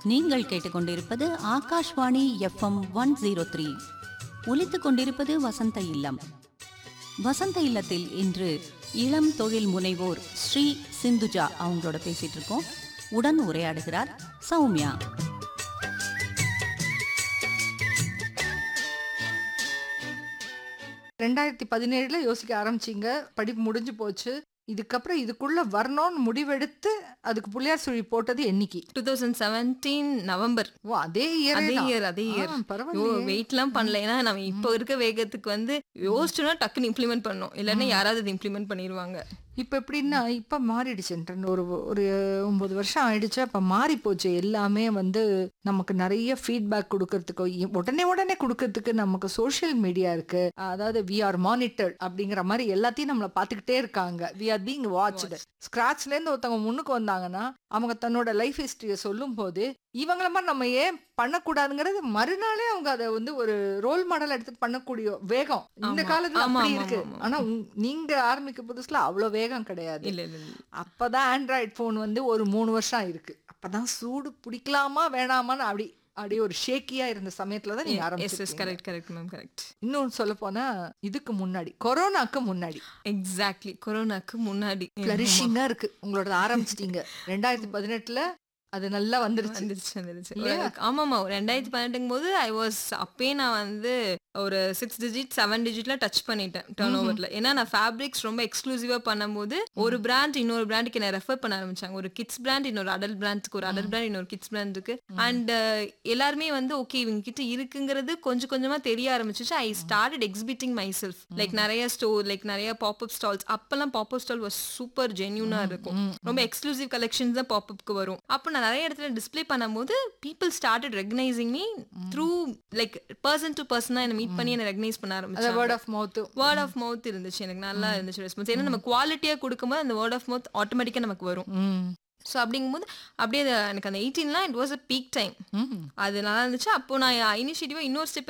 நீங்கள் கேட்டுக்கொண்டிருப்பது Akashvani FM one zero three ஒலித்துக் கொண்டிருப்பது வசந்த இல்லம் வசந்த இல்லத்தில் இன்று இளம் தொழில் முனைவோர் ஸ்ரீ சிந்துஜா அவங்களோட பேசிட்டு இருக்கோம் உடன் உரையாடுகிறார் சௌமியா ரெண்டாயிரத்தி பதினேழுல யோசிக்க ஆரம்பிச்சீங்க படிப்பு முடிஞ்சு போச்சு இதுக்கப்புறம் இதுக்குள்ள வரணும்னு முடிவெடுத்து அதுக்கு புள்ளியார் சுழி போட்டது என்னைக்கு two thousand seventeen November oh அதே இயர் அதே இயர் அதே இயர் பரவாயில்ல வெயிட்லாம் பண்ணல ஏன்னா நம்ம இப்போ இருக்க வேகத்துக்கு வந்து யோசிச்சோன்னா டக்குன்னு இம்ப்ளிமெண்ட் பண்ணணும் இல்லைன்னா யாராவது அதை இம்ப்ளிமெண்ட் பண்ணிடுவாங்க இப்ப எப்படின்னா இப்ப மாறிடுச்சுன்ற ஒரு ஒரு ஒன்பது வருஷம் ஆயிடுச்சு அப்ப மாறி போச்சு எல்லாமே வந்து நமக்கு நிறைய ஃபீட்பேக் கொடுக்கறதுக்கு இ- உடனே உடனே கொடுக்கறதுக்கு நமக்கு சோஷியல் மீடியா இருக்கு அதாவது வி ஆர் மானிட்டர்ட் அப்படிங்கிற மாதிரி எல்லாத்தையும் நம்மள பாத்துக்கிட்டே இருக்காங்க வி ஆர் பீங் வாட்ச்டு ஸ்கிராச்ல இருந்து ஒருத்தவங்க முன்னுக்கு வந்தாங்கன்னா அவங்க தன்னோட லைஃப் ஹிஸ்டரிய சொல்லும் போது இவங்கள மாதிரி நம்ம ஏன் பண்ணக்கூடாதுங்கிறது மறுநாளே அவங்க அதை வந்து ஒரு ரோல் மாடல் எடுத்து பண்ணக்கூடிய வேகம் இந்த ஆமா. காலத்துல ஆமா, அப்படி ஆமா, இருக்கு ஆமா. ஆனா உங்க- நீங்க ஆரம்பிக்க புதுசுல அவ்வளவு வேகம் கிடையாது இல்ல இல்ல இல்ல அப்பதான் ஆண்ட்ராய்ட் ஃபோன் வந்து ஒரு மூணு வருஷம் இருக்கு அப்பதான் சூடு பிடிக்கலாமா வேணாமான்னு அப்படி அப்படியே ஒரு ஷேக்கியா இருந்த சமயத்துல தான் நீங்க எஸ் எஸ் ஆரம்பிச்சிருக்கீங்க கரெக்ட் கரெக்ட் மேம் கரெக்ட் இன்னொன்னு சொல்ல போனா இதுக்கு முன்னாடி கொரோனாக்கு முன்னாடி எக்ஸாக்ட்லி கொரோனாக்கு முன்னாடி ஃபிளரிஷிங்கா இருக்கு உங்களோட ஆரம்பிச்சிட்டீங்க ரெண்டாயிரத்தி பதினெட்டுல அது நல்லா வந்துருச்சு வந்துருச்சு வந்துருச்சு இல்லையா? ஒரு- ஆமாமா ஒரு ரெண்டாயிரத்தி பதினெட்டுங்கும் போது ஐ வாஸ் அப்பயே நான் வந்து ஒரு சிக்ஸ் டிஜிட் செவன் டிஜிட்ல டச் பண்ணிட்டேன் டர்ன் ஓவர்ல ஏன்னா நான் ஃபேப்ரிக்ஸ் ரொம்ப எக்ஸ்க்ளூசிவா பண்ணும்போது ஒரு பிராண்ட் இன்னொரு பிராண்டுக்கு என்ன ரெஃபர் பண்ண ஆரம்பிச்சாங்க ஒரு கிட்ஸ் பிராண்ட் இன்னொரு அடல்ட் பிராண்ட்க்கு ஒரு அடல்ட் பிராண்ட் இன்னொரு கிட்ஸ் பிராண்டுக்கு அண்ட் எல்லாருமே வந்து ஓகே இவங்க கிட்ட இருக்குங்கிறது கொஞ்சம் கொஞ்சமா தெரிய ஆரம்பிச்சிச்சு I started exhibiting myself like நிறைய ஸ்டோர் லைக் நிறைய பாப்அப் ஸ்டால்ஸ் அப்பெல்லாம் பாப்அப் ஸ்டால் வாஸ் சூப்பர் ஜென்யூனா இருக்கும் ரொம்ப எக்ஸ்க்ளூசிவ் கலெக்ஷன்ஸ் தான் பாப்அப்க்கு வரும் அப்போ நான் நிறைய இடத்துல டிஸ்ப்ளே பண்ணும்போது people started recognising me through like person to பர்சனாக என்ன மீட் பண்ணி என்ன ரெகனைஸ் பண்ண அந்த ஆரம்பிச்சாங்க word of mouth word of mouth இருந்துச்சு எனக்கு நல்லா இருந்துச்சு ரெஸ்பான்ஸ் ஏன்னா நம்ம குவாலிட்டியா கொடுக்கும்போது அந்த வேர்ட் ஆஃப் மவுத் ஆட்டோமேட்டிக்கா நமக்கு வரும் ஸோ அப்படிங்கும்போது அப்படியே அது எனக்கு அந்த எயிட்டீன்லாம் it was a peak time அது நல்லா இருந்துச்சு அப்போ நான் இனிஷியேட்டிவா இன்னொரு ஸ்டெப்